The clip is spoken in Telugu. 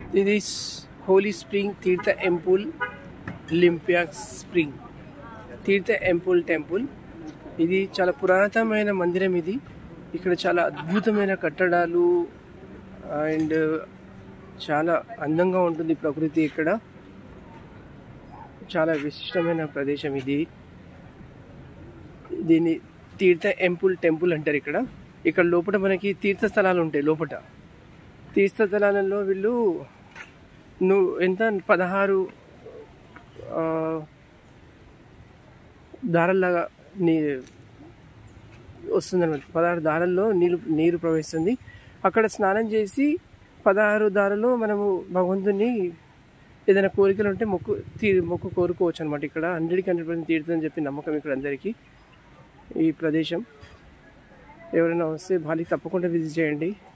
ఇది హోలీ స్ప్రింగ్ తీర్థ ఎంపుల్ లింపియా స్ప్రింగ్ తీర్థ ఎంపుల్ టెంపుల్ ఇది చాలా పురాతనమైన మందిరం ఇది ఇక్కడ చాలా అద్భుతమైన కట్టడాలు అండ్ చాలా అందంగా ఉంటుంది ప్రకృతి ఇక్కడ చాలా విశిష్టమైన ప్రదేశం ఇది దీన్ని తీర్థ ఎంపుల్ టెంపుల్ అంటారు ఇక్కడ ఇక్కడ లోపల మనకి తీర్థ స్థలాలు ఉంటాయి లోపల తీర్థ స్థలాలలో వీళ్ళు నువ్వు ఎంత పదహారు ఆ, దారాల్లాగా నీ వస్తుందన్నమాట పదహారు దారాల్లో నీరు నీరు ప్రవహిస్తుంది అక్కడ స్నానం చేసి పదహారు దారాల్లో మనము భగవంతుని ఏదైనా కోరికలు ఉంటే మొక్కు తీ మొక్కు కోరుకోవచ్చు అనమాట ఇక్కడ హండ్రెడ్కి హండ్రెడ్ పర్సెంట్ తీరుతుందని చెప్పి నమ్మకం ఇక్కడ అందరికీ ఈ ప్రదేశం ఎవరైనా వస్తే బాలి తప్పకుండా విజిట్ చేయండి